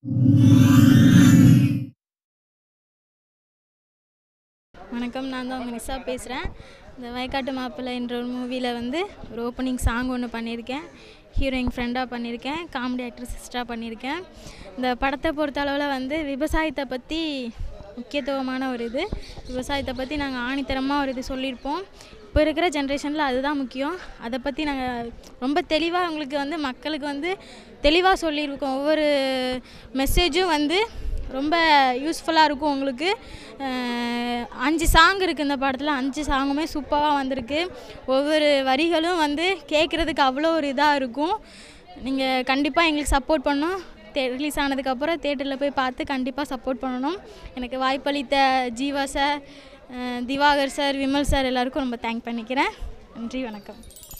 வணக்கம் நான் தான் உங்கள் நிஷா பேசுகிறேன் இந்த வயக்காட்டு மாப்பிள்ளை என்ற ஒரு மூவியில் வந்து ஒரு ஓப்பனிங் சாங் ஒன்று பண்ணியிருக்கேன் ஹீரோயின் ஃப்ரெண்டாக பண்ணியிருக்கேன் காமெடி ஆக்டர் சிஸ்டராக பண்ணியிருக்கேன் இந்த படத்தை பொறுத்த அளவில் வந்து விவசாயத்தை பற்றி முக்கியத்துவமான ஒரு இது விவசாயத்தை பற்றி நாங்கள் ஆணித்தரமாக ஒரு இது சொல்லியிருப்போம் இப்போ இருக்கிற ஜென்ரேஷனில் அதுதான் முக்கியம் அதை பற்றி நாங்கள் ரொம்ப தெளிவாக உங்களுக்கு வந்து மக்களுக்கு வந்து தெளிவாக சொல்லியிருக்கோம் ஒவ்வொரு மெசேஜும் வந்து ரொம்ப யூஸ்ஃபுல்லாக இருக்கும் உங்களுக்கு அஹ் அஞ்சு சாங் இருக்குது இந்த படத்தில் அஞ்சு சாங்குமே சூப்பராக வந்திருக்கு ஒவ்வொரு வரிகளும் வந்து கேட்குறதுக்கு அவ்வளோ ஒரு இதாக இருக்கும் நீங்கள் கண்டிப்பாக எங்களுக்கு சப்போர்ட் பண்ணணும் தே ரிலீஸ் ஆனதுக்கப்புறம் தேட்டரில் போய் பார்த்து கண்டிப்பாக சப்போர்ட் பண்ணணும் எனக்கு வாய்ப்பளித்த Jeeva sir ah Diwakar sir Vimal sir எல்லாருக்கும் ரொம்ப தேங்க் பண்ணிக்கிறேன் நன்றி வணக்கம்